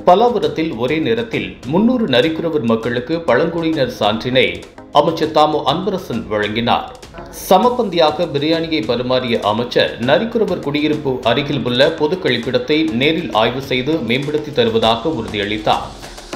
பல்லாவரத்தில் ஒரே நேரத்தில் முன்னூறு நரிக்குறவர் மக்களுக்கு பழங்குடியினர் சான்றினை அமைச்சர் தாமு அன்பரசன் வழங்கினார் சமபந்தியாக பிரியாணியை பரிமாறிய அமைச்சர் நரிக்குறவர் குடியிருப்பு அருகில் உள்ள பொது கழிப்பிடத்தை நேரில் ஆய்வு செய்து மேம்படுத்தி தருவதாக உறுதியளித்தார்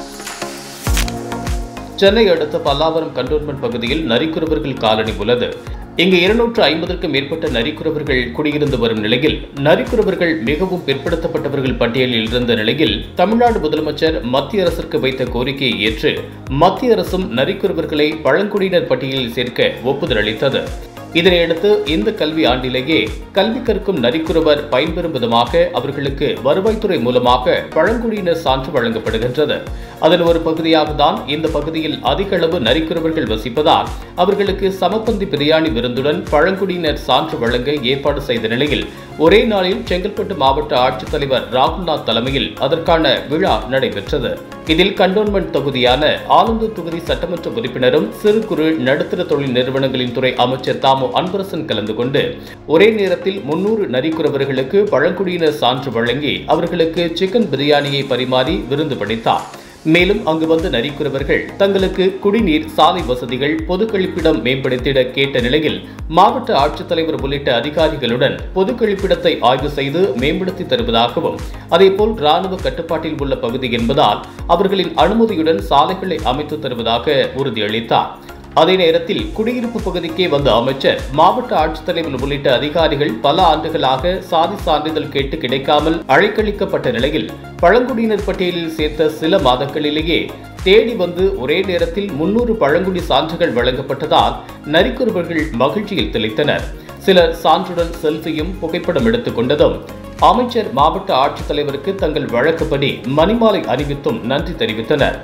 சென்னை அடுத்த பல்லாவரம் கண்டோன்மெண்ட் பகுதியில் நரிக்குறவர்கள் காலனி உள்ளது இங்கு இருநூற்று ஐம்பதற்கும் மேற்பட்ட நரிக்குறவர்கள் குடியிருந்து வரும் நிலையில் நரிக்குறவர்கள் மிகவும் பிற்படுத்தப்பட்டவர்கள் பட்டியலில் இருந்த நிலையில் தமிழ்நாடு முதலமைச்சர் மத்திய அரசிற்கு வைத்த கோரிக்கையை ஏற்று மத்திய அரசும் நரிக்குறவர்களை பழங்குடியினர் பட்டியலில் சேர்க்க ஒப்புதல் அளித்தது இதனையடுத்து இந்த கல்வி ஆண்டிலேயே கல்வி கற்கும் நரிக்குறவர் பயன்பெறும் விதமாக அவர்களுக்கு வருவாய்த்துறை மூலமாக பழங்குடியினர் சான்று வழங்கப்படுகின்றது அதன் ஒரு பகுதியாக தான் இந்த பகுதியில் அதிக அளவு நரிக்குறவர்கள் வசிப்பதால் அவர்களுக்கு சமப்பந்தி பிரியாணி விருந்துடன் பழங்குடியினர் சான்று வழங்க ஏற்பாடு செய்த நிலையில் ஒரே நாளில் செங்கல்பட்டு மாவட்ட ஆட்சித்தலைவர் ராகுல்நாத் தலைமையில் அதற்கான விழா நடைபெற்றது இதில் கண்டோன்மெண்ட் தொகுதியான ஆலந்தூர் தொகுதி சட்டமன்ற உறுப்பினரும் சிறு குறு நடுத்தர தொழில் நிறுவனங்களின் துறை அமைச்சர் தாமு அன்பரசன் கலந்து கொண்டு ஒரே நேரத்தில் முன்னூறு நரிக்குறவர்களுக்கு பழங்குடியினர் சான்று வழங்கி அவர்களுக்கு சிக்கன் பிரியாணியை பரிமாறி விருந்து படைத்தார் மேலும் அங்கு வந்த நரிக்குறவர்கள் தங்களுக்கு குடிநீர் சாலை வசதிகள் பொது கழிப்பிடம் மேம்படுத்திட கேட்ட நிலையில் மாவட்ட ஆட்சித்தலைவர் உள்ளிட்ட அதிகாரிகளுடன் பொது கழிப்பிடத்தை ஆய்வு செய்து மேம்படுத்தி தருவதாகவும் அதேபோல் ராணுவ கட்டுப்பாட்டில் உள்ள பகுதி என்பதால் அவர்களின் அனுமதியுடன் சாலைகளை அமைத்து தருவதாக உறுதியளித்தார் அதே நேரத்தில் குடியிருப்பு பகுதிக்கே வந்த அமைச்சர் மாவட்ட ஆட்சித்தலைவர் உள்ளிட்ட அதிகாரிகள் பல ஆண்டுகளாக சாதி சான்றிதழ் கேட்டு கிடைக்காமல் அழைக்கழிக்கப்பட்ட நிலையில் பழங்குடியினர் பட்டியலில் சேர்த்த சில மாதங்களிலேயே தேடி வந்து ஒரே நேரத்தில் முன்னூறு பழங்குடி சான்றுகள் வழங்கப்பட்டதால் நரிக்குறவர்கள் மகிழ்ச்சியில் திளைத்தனர் சிலர் சான்றுடன் செல்ஃபியும் புகைப்படம் எடுத்துக் கொண்டதும் அமைச்சர் மாவட்ட ஆட்சித்தலைவருக்கு தங்கள் வழக்கப்படி மணிமாலை அணிவித்தும் நன்றி தெரிவித்தனர்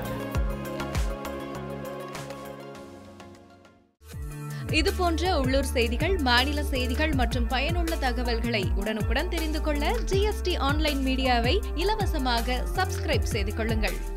இது போன்ற உள்ளூர் செய்திகள் மாநில செய்திகள் மற்றும் பயனுள்ள தகவல்களை உடனுக்குடன் தெரிந்து கொள்ள ஜிஎஸ்டி ஆன்லைன் மீடியாவை இலவசமாக சப்ஸ்கிரைப் செய்து கொள்ளுங்கள்